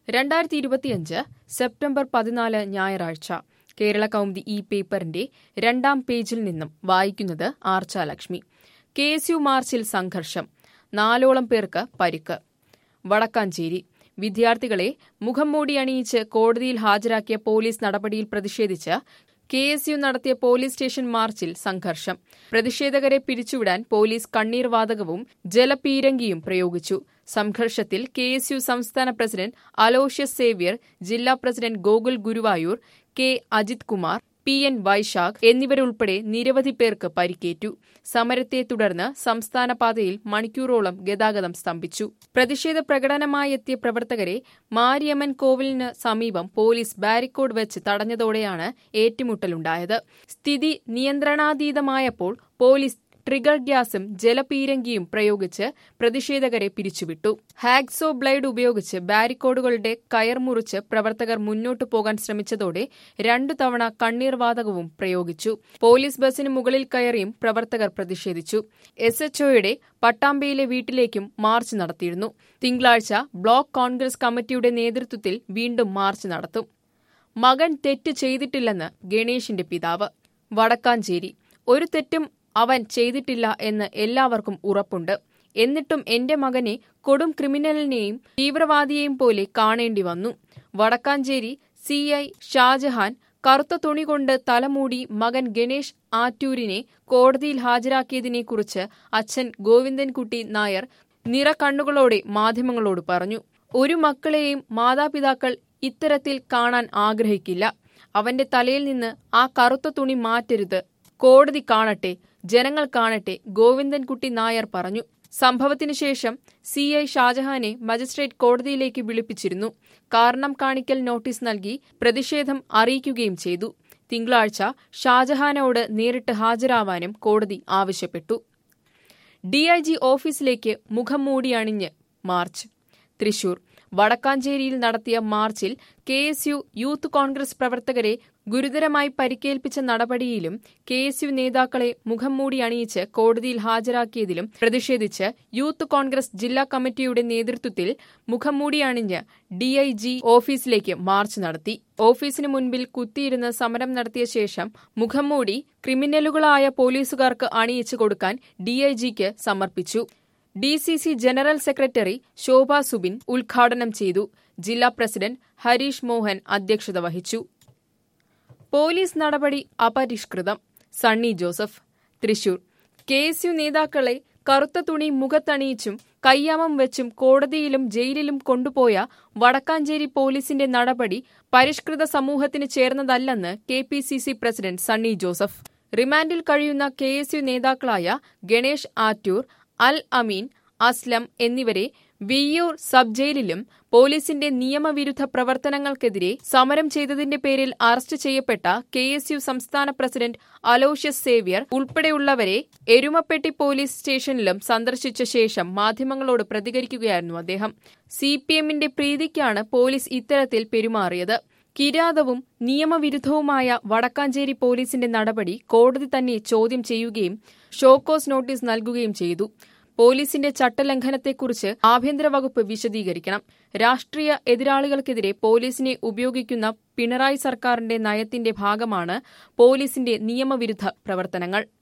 രണ്ടായിരത്തി ഇരുപത്തിയഞ്ച് സെപ്റ്റംബർ പതിനാല് ഞായറാഴ്ച കേരള കൗമുദി ഈ പേപ്പറിന്റെ രണ്ടാം പേജിൽ നിന്നും വായിക്കുന്നത് ആർച്ചാലക്ഷ്മി കെ എസ് യു മാർച്ചിൽ സംഘർഷം നാലോളം പേർക്ക് പരിക്ക് വടക്കാഞ്ചേരി വിദ്യാർത്ഥികളെ മുഖം മൂടി അണിയിച്ച് കോടതിയിൽ ഹാജരാക്കിയ പോലീസ് നടപടിയിൽ പ്രതിഷേധിച്ച് കെ എസ് യു നടത്തിയ പോലീസ് സ്റ്റേഷൻ മാർച്ചിൽ സംഘർഷം പ്രതിഷേധകരെ പിരിച്ചുവിടാൻ പോലീസ് കണ്ണീർ വാതകവും ജലപീരങ്കിയും പ്രയോഗിച്ചു സംഘർഷത്തിൽ കെ എസ് യു സംസ്ഥാന പ്രസിഡന്റ് അലോഷ്യസ് സേവ്യർ ജില്ലാ president Gokul Guruvayur K Ajith Kumar P N Vaishakh എന്നിവരുൾപ്പെടെ നിരവധി പേർക്ക് പരിക്കേറ്റു സമരത്തെ തുടർന്ന് സംസ്ഥാന പാതയിൽ മണിക്കൂറോളം ഗതാഗതം സ്തംഭിച്ചു പ്രതിഷേധ പ്രകടനമായെത്തിയ പ്രവർത്തകരെ മാരിയമ്മൻ കോവിലിന് സമീപം പോലീസ് ബാരിക്കോഡ് വെച്ച് തടഞ്ഞതോടെയാണ് ഏറ്റുമുട്ടലുണ്ടായത് സ്ഥിതി നിയന്ത്രണാതീതമായപ്പോൾ പോലീസ് ട്രിഗർ ഗ്യാസും ജലപീരങ്കിയും പ്രയോഗിച്ച് പ്രതിഷേധകരെ പിരിച്ചുവിട്ടു ഹാഗ്സോ ബ്ലേഡ് ഉപയോഗിച്ച് ബാരിക്കോഡുകളുടെ കയർ മുറിച്ച് പ്രവർത്തകർ മുന്നോട്ടു പോകാൻ ശ്രമിച്ചതോടെ രണ്ടു തവണ കണ്ണീർവാതകവും പ്രയോഗിച്ചു പോലീസ് ബസിന് മുകളിൽ കയറിയും പ്രവർത്തകർ പ്രതിഷേധിച്ചു എസ് എച്ച്ഒയുടെ പട്ടാമ്പയിലെ വീട്ടിലേക്കും മാർച്ച് നടത്തിയിരുന്നു തിങ്കളാഴ്ച ബ്ലോക്ക് കോൺഗ്രസ് കമ്മിറ്റിയുടെ നേതൃത്വത്തിൽ വീണ്ടും മാർച്ച് നടത്തും മകൻ തെറ്റ് ചെയ്തിട്ടില്ലെന്ന് ഗണേഷിന്റെ പിതാവ് വടക്കാഞ്ചേരി ഒരു തെറ്റും അവൻ ചെയ്തിട്ടില്ല എന്ന് എല്ലാവർക്കും ഉറപ്പുണ്ട് എന്നിട്ടും എന്റെ മകനെ കൊടും ക്രിമിനലിനെയും തീവ്രവാദിയെയും പോലെ കാണേണ്ടി വന്നു വടക്കാഞ്ചേരി സി ഐ ഷാജഹാൻ കറുത്ത തുണി കൊണ്ട് തലമൂടി മകൻ ഗണേഷ് ആറ്റൂരിനെ കോടതിയിൽ ഹാജരാക്കിയതിനെക്കുറിച്ച് അച്ഛൻ ഗോവിന്ദൻകുട്ടി നായർ നിറകണ്ണുകളോടെ മാധ്യമങ്ങളോട് പറഞ്ഞു ഒരു മക്കളെയും മാതാപിതാക്കൾ ഇത്തരത്തിൽ കാണാൻ ആഗ്രഹിക്കില്ല അവന്റെ തലയിൽ നിന്ന് ആ കറുത്ത തുണി മാറ്റരുത് കോടതി കാണട്ടെ ജനങ്ങൾ കാണട്ടെ ഗോവിന്ദൻകുട്ടി നായർ പറഞ്ഞു സംഭവത്തിനു ശേഷം സി ഐ ഷാജഹാനെ മജിസ്ട്രേറ്റ് കോടതിയിലേക്ക് വിളിപ്പിച്ചിരുന്നു കാരണം കാണിക്കൽ നോട്ടീസ് നൽകി പ്രതിഷേധം അറിയിക്കുകയും ചെയ്തു തിങ്കളാഴ്ച ഷാജഹാനോട് നേരിട്ട് ഹാജരാവാനും കോടതി ആവശ്യപ്പെട്ടു ഡിഐജി ഓഫീസിലേക്ക് മുഖം മൂടി അണിഞ്ഞ് മാർച്ച് തൃശൂർ വടക്കാഞ്ചേരിയിൽ നടത്തിയ മാർച്ചിൽ K S U youth Congress പ്രവർത്തകരെ ഗുരുതരമായി പരിക്കേൽപ്പിച്ച നടപടിയിലും കെ എസ് യു നേതാക്കളെ മുഖം മൂടി അണിയിച്ച് കോടതിയിൽ ഹാജരാക്കിയതിലും പ്രതിഷേധിച്ച് യൂത്ത് കോൺഗ്രസ് ജില്ലാ കമ്മിറ്റിയുടെ നേതൃത്വത്തിൽ മുഖം മൂടി അണിഞ്ഞ് ഡിഐജി ഓഫീസിലേക്ക് മാർച്ച് നടത്തി ഓഫീസിന് മുൻപിൽ കുത്തിയിരുന്ന് സമരം നടത്തിയ ശേഷം മുഖം മൂടി ക്രിമിനലുകളായ പോലീസുകാർക്ക് അണിയിച്ചു കൊടുക്കാൻ ഡിഐജിക്ക് സമർപ്പിച്ചു D C C general secretary Shobha Subin ഉദ്ഘാടനം ചെയ്തു ജില്ലാ പ്രസിഡന്റ് ഹരീഷ് മോഹൻ അധ്യക്ഷത വഹിച്ചു പോലീസ് നടപടി അപരിഷ്കൃതം Sunny Joseph Thrissur K S U നേതാക്കളെ കറുത്ത തുണി മുഖത്തണിയിച്ചും കയ്യാമം വെച്ചും കോടതിയിലും ജയിലിലും കൊണ്ടുപോയ വടക്കാഞ്ചേരി പോലീസിന്റെ നടപടി പരിഷ്കൃത സമൂഹത്തിന് ചേർന്നതല്ലെന്ന് K P C C president Sunny Joseph റിമാൻഡിൽ കഴിയുന്ന കെ എസ് യു നേതാക്കളായ ഗണേഷ് ആറ്റൂർ അൽ അമീൻ അസ്ലം എന്നിവരെ വിയ്യൂർ സബ് ജയിലിലും പോലീസിന്റെ നിയമവിരുദ്ധ പ്രവർത്തനങ്ങൾക്കെതിരെ സമരം ചെയ്തതിന്റെ പേരിൽ അറസ്റ്റ് ചെയ്യപ്പെട്ട കെ എസ് യു സംസ്ഥാന പ്രസിഡന്റ് അലോഷ്യസ് സേവ്യർ ഉൾപ്പെടെയുള്ളവരെ എരുമപ്പെട്ടി പോലീസ് സ്റ്റേഷനിലും സന്ദർശിച്ച ശേഷം മാധ്യമങ്ങളോട് പ്രതികരിക്കുകയായിരുന്നു അദ്ദേഹം സി പി എമ്മിന്റെ പ്രീതിക്കാണ് പോലീസ് ഇത്തരത്തിൽ പെരുമാറിയത് കിരാതവും നിയമവിരുദ്ധവുമായ വടക്കാഞ്ചേരി പോലീസിന്റെ നടപടി കോടതി തന്നെ ചോദ്യം ചെയ്യുകയും ഷോക്കോസ് നോട്ടീസ് നൽകുകയും ചെയ്തു പോലീസിന്റെ ചട്ടലംഘനത്തെക്കുറിച്ച് ആഭ്യന്തര വകുപ്പ് വിശദീകരിക്കണം രാഷ്ട്രീയ എതിരാളികൾക്കെതിരെ പോലീസിനെ ഉപയോഗിക്കുന്ന പിണറായി സർക്കാരിന്റെ നയത്തിന്റെ ഭാഗമാണ് പോലീസിന്റെ നിയമവിരുദ്ധ പ്രവർത്തനങ്ങൾ